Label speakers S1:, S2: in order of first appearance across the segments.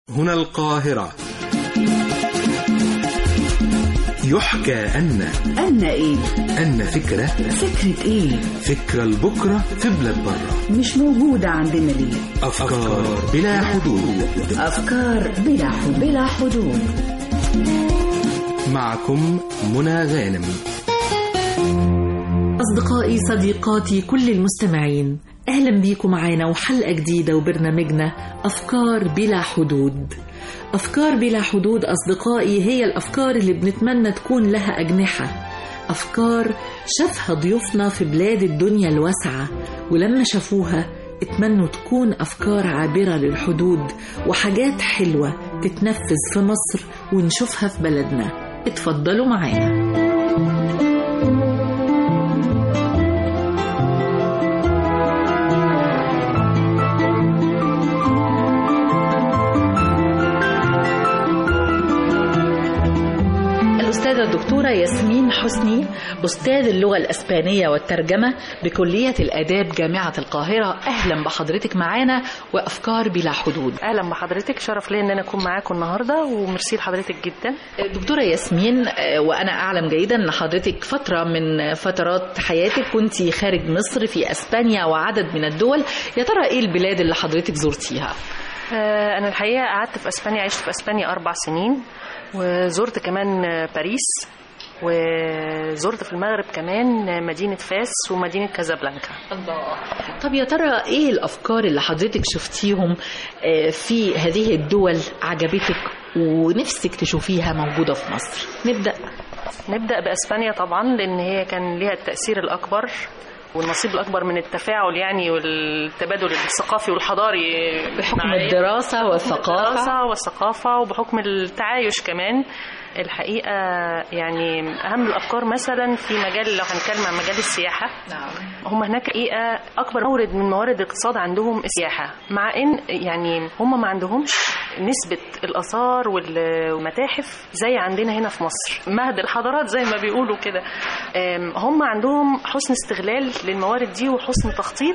S1: هنا القاهرة يحكى أن
S2: أن إيه؟
S1: أن فكرة
S2: فكرة إيه؟
S1: فكرة لبكرة في بلاد برة
S2: مش موجودة عندنا ليه؟
S1: أفكار بلا حدود
S2: أفكار بلا حدود بلا حدود
S1: معكم منى غانم
S3: أصدقائي صديقاتي كل المستمعين أهلا بيكم معانا وحلقة جديدة وبرنامجنا أفكار بلا حدود أفكار بلا حدود أصدقائي هي الأفكار اللي بنتمنى تكون لها أجنحة أفكار شافها ضيوفنا في بلاد الدنيا الواسعة ولما شافوها اتمنوا تكون أفكار عابرة للحدود وحاجات حلوة تتنفذ في مصر ونشوفها في بلدنا اتفضلوا معانا الأستاذة الدكتورة ياسمين حسني أستاذ اللغة الأسبانية والترجمة بكلية الآداب جامعة القاهرة أهلا بحضرتك معانا وأفكار بلا حدود
S4: اهلا بحضرتك شرف ليا ان انا اكون معاكم النهارده وميرسي لحضرتك جدا
S3: دكتورة ياسمين آه، وأنا أعلم جيدا أن حضرتك فترة من فترات حياتك كنت خارج مصر في أسبانيا وعدد من الدول يا ترى إيه البلاد اللي حضرتك زرتيها؟
S4: آه، انا الحقيقه قعدت في اسبانيا عشت في اسبانيا اربع سنين وزرت كمان آه، باريس وزرت في المغرب كمان آه، مدينه فاس ومدينه كازابلانكا
S3: الله طب يا ترى ايه الافكار اللي حضرتك شفتيهم آه، في هذه الدول عجبتك ونفسك تشوفيها موجوده في مصر نبدا
S4: نبدا باسبانيا طبعا لان هي كان ليها التاثير الاكبر والنصيب الاكبر من التفاعل يعني والتبادل الثقافي والحضاري
S3: بحكم
S4: معايا.
S3: الدراسه والثقافه
S4: الدراسة والثقافة وبحكم التعايش كمان الحقيقة يعني أهم الأفكار مثلا في مجال لو هنتكلم عن مجال السياحة
S3: نعم
S4: هم هناك حقيقة أكبر مورد من موارد الاقتصاد عندهم السياحة مع إن يعني هم ما عندهمش نسبة الآثار وال- والمتاحف زي عندنا هنا في مصر مهد الحضارات زي ما بيقولوا كده أم، هم عندهم حسن استغلال للموارد دي وحسن تخطيط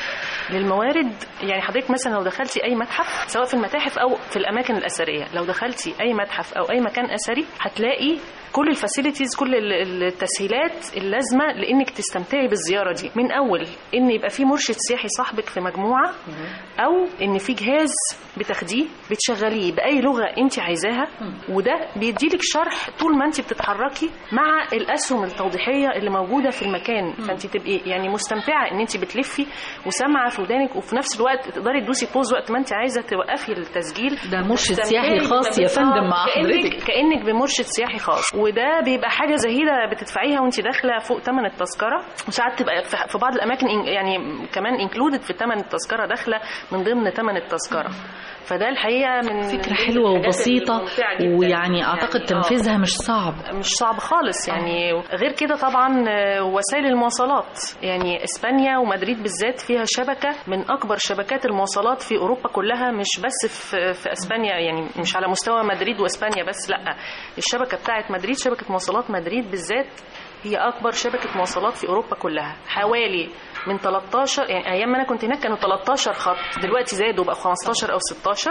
S4: للموارد يعني حضرتك مثلا لو دخلتي اي متحف سواء في المتاحف او في الاماكن الاثريه لو دخلتي اي متحف او اي مكان اثري هتلاقي كل الفاسيلتيز كل ال- التسهيلات اللازمه لانك تستمتعي بالزياره دي من اول ان يبقى في مرشد سياحي صاحبك في مجموعه او ان في جهاز بتاخديه بتشغليه باي لغه انت عايزاها وده بيديلك شرح طول ما انت بتتحركي مع الاسهم التوضيحيه اللي موجوده في المكان فانت تبقي يعني مستمتعه ان انت بتلفي وسامعه في ودانك وفي نفس الوقت تقدري تدوسي بوز وقت ما انت عايزه توقفي التسجيل
S3: ده مرشد
S4: تستمتعي
S3: سياحي خاص يا فندم مع
S4: كأنك-
S3: حضرتك
S4: كانك بمرشد سياحي خاص وده بيبقى حاجه زهيده بتدفعيها وانت داخله فوق ثمن التذكره وساعات تبقى في في بعض الاماكن إن- يعني كمان انكلودد في ثمن التذكره داخله من ضمن ثمن التذكره فده الحقيقه من
S3: فكره
S4: من
S3: حلوه
S4: الحاجات
S3: وبسيطه
S4: الممتعة جداً.
S3: ويعني اعتقد
S4: آه.
S3: تنفيذها مش صعب
S4: مش صعب خالص يعني غير كده طبعا آه، وسائل المواصلات يعني اسبانيا ومدريد بالذات فيها شبكه من اكبر شبكات المواصلات في اوروبا كلها مش بس في في اسبانيا يعني مش على مستوى مدريد واسبانيا بس لا الشبكه بتاعت مدريد شبكه مواصلات مدريد بالذات هي اكبر شبكه مواصلات في اوروبا كلها حوالي من 13 يعني ايام ما انا كنت هناك كانوا 13 خط دلوقتي زادوا بقى 15 او 16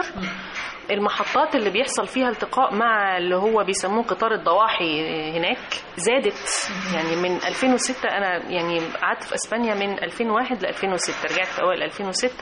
S4: المحطات اللي بيحصل فيها التقاء مع اللي هو بيسموه قطار الضواحي هناك زادت يعني من 2006 انا يعني قعدت في اسبانيا من 2001 ل 2006 رجعت في اوائل 2006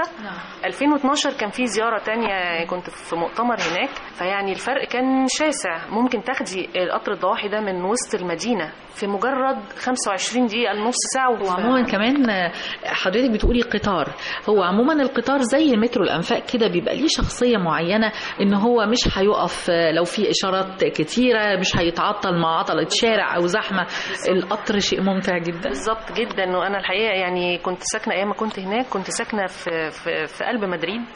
S4: 2012 كان في زياره تانية كنت في مؤتمر هناك فيعني الفرق كان شاسع ممكن تاخدي القطر الضواحي ده من وسط المدينه في مجرد 25 دقيقه لنص ساعه وف-
S3: وعموما كمان آه، حضرتك بتقولي قطار هو عموما القطار زي مترو الانفاق كده بيبقى ليه شخصيه معينه ان هو مش هيقف آه، لو في اشارات كتيره مش هيتعطل مع عطله شارع او زحمه القطر شيء ممتع جدا
S4: بالظبط جدا وانا الحقيقه يعني كنت ساكنه ايام ما كنت هناك كنت ساكنه في في, في قلب مدريد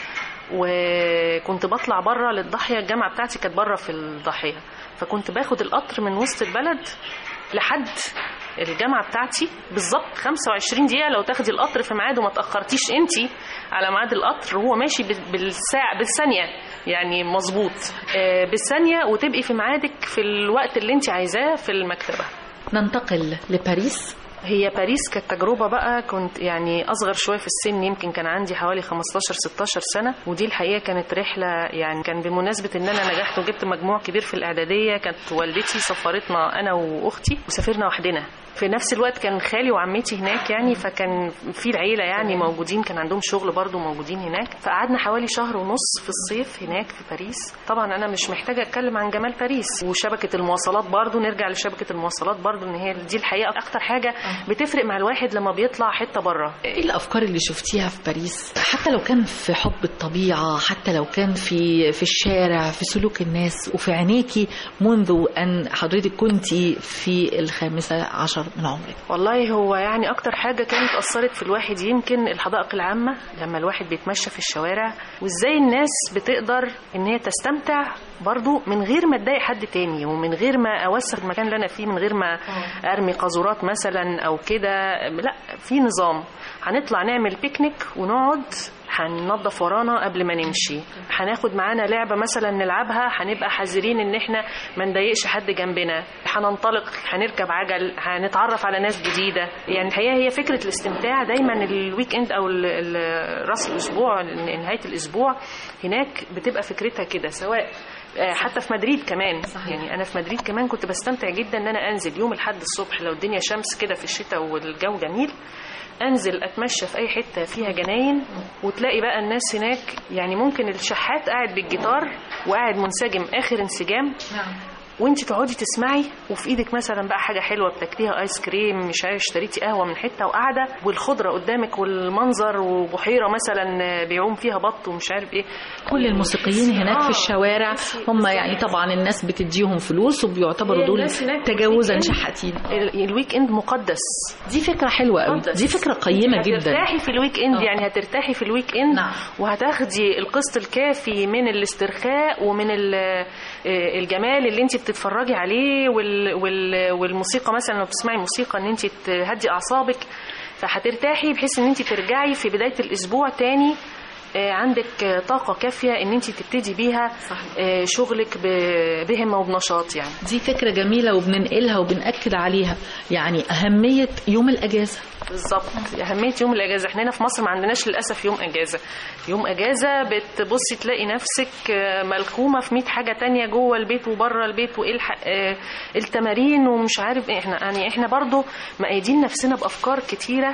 S4: وكنت بطلع بره للضاحيه الجامعه بتاعتي كانت بره في الضاحيه فكنت باخد القطر من وسط البلد لحد الجامعه بتاعتي بالظبط 25 دقيقه لو تاخدي القطر في ميعاد وما تاخرتيش انت على ميعاد القطر وهو ماشي بال- بالساعه بالثانيه يعني مظبوط آه، بالثانيه وتبقي في ميعادك في الوقت اللي انت عايزاه في المكتبه
S3: ننتقل لباريس
S4: هي باريس كانت تجربة بقى كنت يعني أصغر شوية في السن يمكن كان عندي حوالي 15 16 سنة ودي الحقيقة كانت رحلة يعني كان بمناسبة إن أنا نجحت وجبت مجموع كبير في الإعدادية كانت والدتي سفرتنا أنا وأختي وسافرنا وحدنا في نفس الوقت كان خالي وعمتي هناك يعني فكان في العيلة يعني موجودين كان عندهم شغل برضو موجودين هناك فقعدنا حوالي شهر ونص في الصيف هناك في باريس طبعا أنا مش محتاجة أتكلم عن جمال باريس وشبكة المواصلات برضو نرجع لشبكة المواصلات برضو إن هي دي الحقيقة أكتر حاجة بتفرق مع الواحد لما بيطلع حتة بره
S5: ايه الافكار اللي شفتيها في باريس حتى لو كان في حب الطبيعه حتى لو كان في في الشارع في سلوك الناس وفي عينيكي منذ ان حضرتك كنت في الخامسه عشر من عمرك
S4: والله هو يعني اكتر حاجه كانت اثرت في الواحد يمكن الحدائق العامه لما الواحد بيتمشى في الشوارع وازاي الناس بتقدر ان هي تستمتع برضو من غير ما تضايق حد تاني ومن غير ما اوسخ المكان اللي انا فيه من غير ما ارمي قاذورات مثلا او كده لا في نظام هنطلع نعمل بيكنيك ونقعد هننظف ورانا قبل ما نمشي هناخد معانا لعبة مثلا نلعبها هنبقى حذرين ان احنا ما نضايقش حد جنبنا هننطلق هنركب عجل هنتعرف على ناس جديدة يعني الحقيقة هي فكرة الاستمتاع دايما الويك اند او ال- ال- راس الاسبوع نهاية الاسبوع هناك بتبقى فكرتها كده سواء آه، حتى في مدريد كمان صحيح. يعني انا في مدريد كمان كنت بستمتع جدا ان انا انزل يوم الاحد الصبح لو الدنيا شمس كده في الشتاء والجو جميل انزل اتمشى في اي حته فيها جناين وتلاقي بقى الناس هناك يعني ممكن الشحات قاعد بالجيتار وقاعد منسجم اخر انسجام وانت تقعدي تسمعي وفي ايدك مثلا بقى حاجه حلوه بتاكليها ايس كريم مش عارف اشتريتي قهوه من حته وقاعده والخضره قدامك والمنظر وبحيره مثلا بيعوم فيها بط ومش عارف ايه
S5: كل الموسيقيين هناك في
S4: آه.
S5: الشوارع هم يعني طبعا الناس بتديهم فلوس وبيعتبروا
S4: هي
S5: دول
S4: الناس هناك
S5: تجاوزا
S4: الويك إند-
S5: شحاتين
S4: ال- الويك اند مقدس
S5: دي فكره حلوه قوي
S4: مقدس.
S5: دي فكره قيمه جدا
S4: هترتاحي في الويك اند
S5: آه.
S4: يعني هترتاحي في الويك اند
S5: نعم.
S4: وهتاخدي القسط الكافي من الاسترخاء ومن ال- آه، الجمال اللي انت بتتفرجي عليه وال وال والموسيقى مثلا لو بتسمعي موسيقى ان انت تهدي اعصابك فهترتاحي بحيث ان انت ترجعي في بدايه الاسبوع تاني آه، عندك آه، طاقة كافية ان انت تبتدي بيها آه، شغلك ب- بهمة وبنشاط يعني
S5: دي فكره جميله وبننقلها وبنأكد عليها يعني اهميه يوم الاجازه
S4: بالظبط اهميه يوم الاجازه احنا هنا في مصر ما عندناش للاسف يوم اجازه يوم اجازه بتبصي تلاقي نفسك آه، ملكومه في 100 حاجه تانية جوه البيت وبره البيت والحق آه، التمارين ومش عارف ايه احنا يعني احنا برضو مقيدين نفسنا بافكار كتيره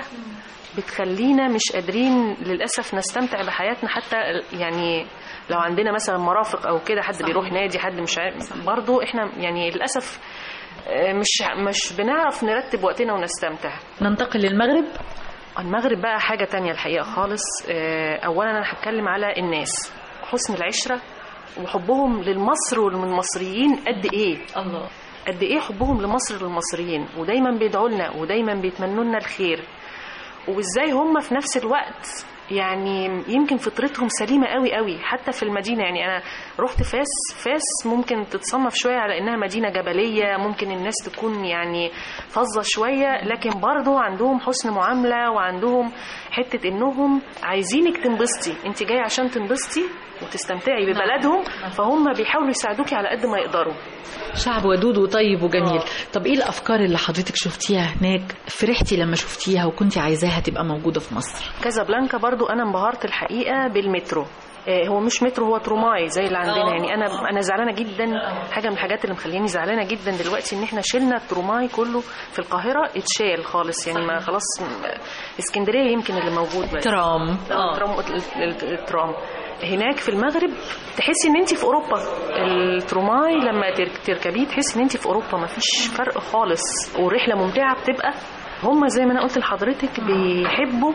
S4: بتخلينا مش قادرين للاسف نستمتع بحياتنا حتى يعني لو عندنا مثلا مرافق او كده حد بيروح نادي حد مش عارف برضو احنا يعني للاسف آه، مش مش بنعرف نرتب وقتنا ونستمتع
S5: ننتقل للمغرب
S4: المغرب بقى حاجة تانية الحقيقة خالص آه، أولا أنا هتكلم على الناس حسن العشرة وحبهم للمصر والمصريين قد إيه
S5: الله
S4: قد إيه حبهم لمصر والمصريين ودايما بيدعوا لنا ودايما بيتمنوا لنا الخير وإزاي هم في نفس الوقت يعني يمكن فطرتهم سليمة قوي قوي حتى في المدينة يعني أنا رحت فاس فاس ممكن تتصنف شوية على إنها مدينة جبلية ممكن الناس تكون يعني فظة شوية لكن برضو عندهم حسن معاملة وعندهم حتة إنهم عايزينك تنبسطي أنت جاية عشان تنبسطي وتستمتعي ببلدهم فهم بيحاولوا يساعدوكي على قد ما يقدروا
S5: شعب ودود وطيب وجميل
S4: آه.
S5: طب ايه الافكار اللي حضرتك شفتيها هناك فرحتي لما شفتيها وكنتي عايزاها تبقى موجوده في مصر
S4: كازابلانكا برضو انا انبهرت الحقيقه بالمترو آه، هو مش مترو هو تروماي زي اللي عندنا يعني انا انا زعلانه جدا حاجه من الحاجات اللي مخليني زعلانه جدا دلوقتي ان احنا شلنا التروماي كله في القاهره اتشال خالص يعني ما خلاص م- اسكندريه يمكن اللي موجود بس
S5: ترام
S4: الترام ال- الترام هناك في المغرب تحسي ان انت في اوروبا التروماي لما تر- تركبيه تحسي ان انت في اوروبا ما فيش فرق خالص والرحله ممتعه بتبقى هم زي ما انا قلت لحضرتك بيحبوا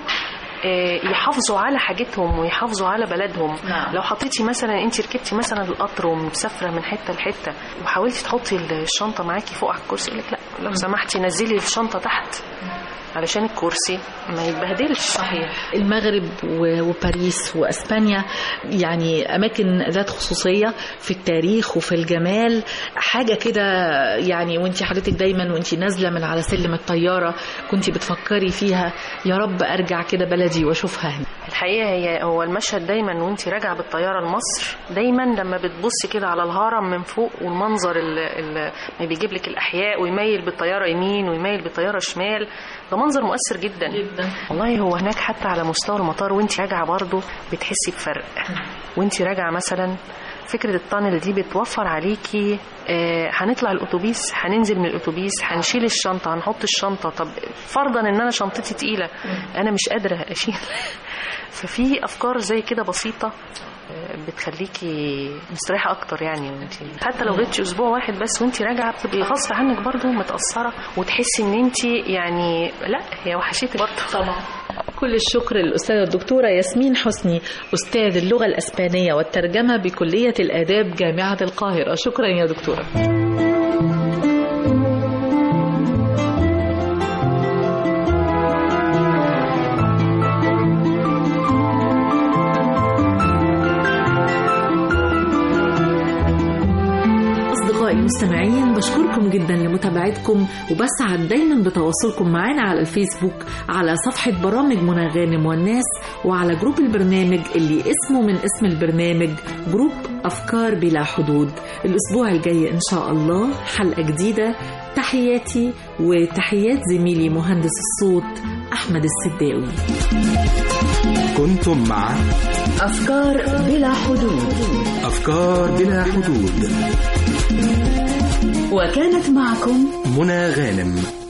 S4: آه، يحافظوا على حاجتهم ويحافظوا على بلدهم
S5: نعم.
S4: لو حطيتي مثلا انت ركبتي مثلا القطر ومسافره من حته لحته وحاولتي تحطي الشنطه معاكي فوق على الكرسي يقول لك لا لو سمحتي نزلي الشنطه تحت علشان الكرسي ما يتبهدلش
S5: صحيح المغرب و- وباريس واسبانيا يعني اماكن ذات خصوصيه في التاريخ وفي الجمال حاجه كده يعني وانت حضرتك دايما وانت نازله من على سلم الطياره كنت بتفكري فيها يا رب ارجع كده بلدي واشوفها هنا
S4: الحقيقه هي هو المشهد دايما وانت راجعه بالطياره لمصر دايما لما بتبصي كده على الهرم من فوق والمنظر اللي ما بيجيب لك الاحياء ويميل بالطياره يمين ويميل بالطياره شمال ده منظر مؤثر جدا
S5: جدا
S4: والله هو هناك حتى على مستوى المطار وانت راجعه برضه بتحسي بفرق وانت راجعه مثلا فكرة التانل دي بتوفر عليكي آه هنطلع الاتوبيس هننزل من الاتوبيس هنشيل الشنطة هنحط الشنطة طب فرضا ان انا شنطتي تقيلة انا مش قادرة اشيل ففي افكار زي كده بسيطة آه، بتخليكي مستريحة أكتر يعني وانت حتى لو غبتي أسبوع واحد بس وانت راجعة بتبقي غصب عنك برضه متأثرة وتحسي إن انت يعني لا هي وحشتك برضه
S5: طبعا كل الشكر للأستاذة الدكتورة ياسمين حسني أستاذ اللغة الأسبانية والترجمة بكلية الآداب جامعة القاهرة شكرا يا دكتورة
S3: أصدقائي المستمعين بشكركم جدا لمتابعتكم وبسعد دايما بتواصلكم معنا على الفيسبوك على صفحة برامج منى غانم والناس وعلى جروب البرنامج اللي اسمه من اسم البرنامج جروب أفكار بلا حدود الأسبوع الجاي إن شاء الله حلقة جديدة تحياتي وتحيات زميلي مهندس الصوت أحمد السداوي
S1: كنتم مع
S2: أفكار بلا حدود
S1: أفكار بلا حدود
S2: وكانت معكم
S1: منى غانم